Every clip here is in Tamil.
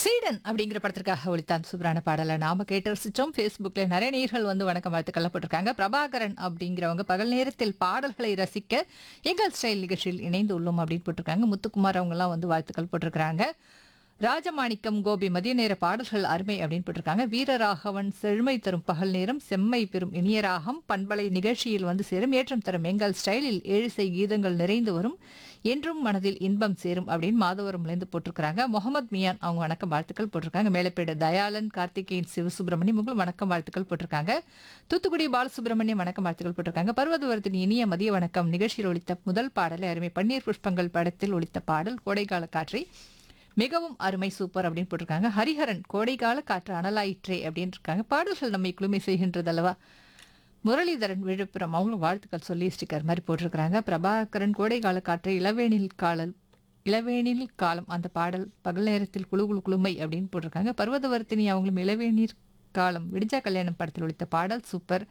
சீடன் அப்படிங்கிற படத்திற்காக ஒளித்தான் சூப்பரான பாடலை நாம கேட்டு ரசிச்சோம் ஃபேஸ்புக்கில் நிறைய நேர்கள் வந்து வணக்கம் வாழ்த்துக்கள் போட்டிருக்காங்க பிரபாகரன் அப்படிங்கிறவங்க பகல் நேரத்தில் பாடல்களை ரசிக்க எங்கள் ஸ்டைல் நிகழ்ச்சியில் இணைந்து உள்ளோம் அப்படின்னு போட்டிருக்காங்க முத்துக்குமார் அவங்கெல்லாம் வந்து வாழ்த்துக்கள் போட்டிருக்காங்க ராஜமாணிக்கம் கோபி மதிய நேர பாடல்கள் அருமை அப்படின்னு போட்டிருக்காங்க வீரராகவன் செழுமை தரும் பகல் நேரம் செம்மை பெறும் இனிய ராகம் பண்பலை நிகழ்ச்சியில் வந்து சேரும் ஏற்றம் தரும் எங்கள் ஸ்டைலில் ஏழிசை கீதங்கள் நிறைந்து வரும் என்றும் மனதில் இன்பம் சேரும் அப்படின்னு மாதவரம்லேருந்து போட்டிருக்காங்க முகமது மியான் அவங்க வணக்கம் வாழ்த்துக்கள் போட்டிருக்காங்க மேலப்பேடு தயாளன் கார்த்திகேயன் சிவசுப்பிரமணியம் உங்களும் வணக்கம் வாழ்த்துக்கள் போட்டிருக்காங்க தூத்துக்குடி பாலசுப்ரமணியம் வணக்கம் வாழ்த்துக்கள் போட்டிருக்காங்க பர்வதவரத்தின் இனிய மதிய வணக்கம் நிகழ்ச்சியில் ஒலித்த முதல் பாடலை அருமை பன்னீர் புஷ்பங்கள் படத்தில் ஒலித்த பாடல் கோடைக்கால காற்றை மிகவும் அருமை சூப்பர் அப்படின்னு போட்டிருக்காங்க ஹரிஹரன் கோடைக்கால காற்று அனலாயிற்றே அப்படின்னு இருக்காங்க பாடல்கள் நம்மை குளுமை செய்கின்றது அல்லவா முரளிதரன் விழுப்புரம் அவங்களும் வாழ்த்துக்கள் சொல்லி ஸ்டிக்கர் மாதிரி போட்டிருக்கிறாங்க பிரபாகரன் கோடைக்கால காற்று இளவேனில் காலல் இளவேனில் காலம் அந்த பாடல் பகல் நேரத்தில் குழு குழு குளுமை அப்படின்னு போட்டிருக்காங்க பர்வதவர்த்தினி அவங்களும் இளவேநீர் காலம் விடிஞ்சா கல்யாணம் படத்தில் ஒழித்த பாடல் சூப்பர்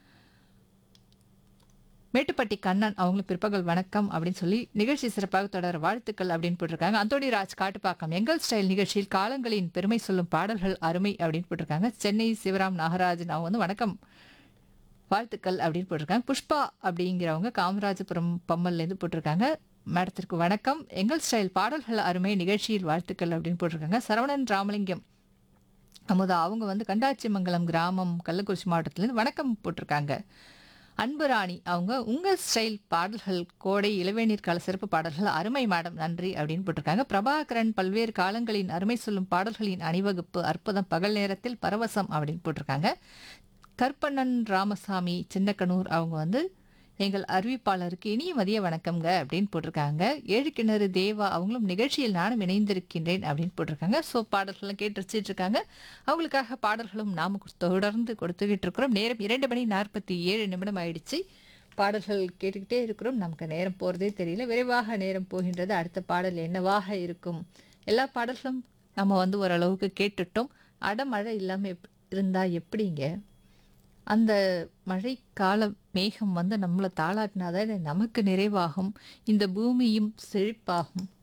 மேட்டுப்பட்டி கண்ணன் அவங்களும் பிற்பகல் வணக்கம் அப்படின்னு சொல்லி நிகழ்ச்சி சிறப்பாக தொடர வாழ்த்துக்கள் அப்படின்னு போட்டிருக்காங்க அந்தோணி ராஜ் காட்டுப்பாக்கம் எங்கள் ஸ்டைல் நிகழ்ச்சியில் காலங்களின் பெருமை சொல்லும் பாடல்கள் அருமை அப்படின்னு போட்டிருக்காங்க சென்னை சிவராம் நாகராஜன் அவங்க வந்து வணக்கம் வாழ்த்துக்கள் அப்படின்னு போட்டிருக்காங்க புஷ்பா அப்படிங்கிறவங்க காமராஜபுரம் பம்மல்லேருந்து போட்டிருக்காங்க மேடத்திற்கு வணக்கம் எங்கள் ஸ்டைல் பாடல்கள் அருமை நிகழ்ச்சியில் வாழ்த்துக்கள் அப்படின்னு போட்டிருக்காங்க சரவணன் ராமலிங்கம் அமுதா அவங்க வந்து கண்டாச்சிமங்கலம் கிராமம் கள்ளக்குறிச்சி மாவட்டத்துலேருந்து வணக்கம் போட்டிருக்காங்க அன்பு ராணி அவங்க உங்கள் ஸ்டைல் பாடல்கள் கோடை இளவேநீர் கால சிறப்பு பாடல்கள் அருமை மேடம் நன்றி அப்படின்னு போட்டிருக்காங்க பிரபாகரன் பல்வேறு காலங்களின் அருமை சொல்லும் பாடல்களின் அணிவகுப்பு அற்புதம் பகல் நேரத்தில் பரவசம் அப்படின்னு போட்டிருக்காங்க கற்பண்ணன் ராமசாமி சின்னக்கனூர் அவங்க வந்து எங்கள் அறிவிப்பாளருக்கு இனிய மதிய வணக்கம்ங்க அப்படின்னு போட்டிருக்காங்க ஏழு கிணறு தேவா அவங்களும் நிகழ்ச்சியில் நானும் இணைந்திருக்கின்றேன் அப்படின்னு போட்டிருக்காங்க ஸோ பாடல்கள்லாம் கேட்டு ரசிச்சிட்டு இருக்காங்க அவங்களுக்காக பாடல்களும் நாம கு- தொடர்ந்து கொடுத்துக்கிட்டு இருக்கிறோம் நேரம் இரண்டு மணி நாற்பத்தி ஏழு நிமிடம் ஆயிடுச்சு பாடல்கள் கேட்டுக்கிட்டே இருக்கிறோம் நமக்கு நேரம் போகிறதே தெரியல விரைவாக நேரம் போகின்றது அடுத்த பாடல் என்னவாக இருக்கும் எல்லா பாடல்களும் நம்ம வந்து ஓரளவுக்கு கேட்டுட்டோம் அடமழை இல்லாமல் எப் இருந்தால் எப்படிங்க அந்த மழைக்கால மேகம் வந்து நம்மளை தாளாட்டினாதான் நமக்கு நிறைவாகும் இந்த பூமியும் செழிப்பாகும்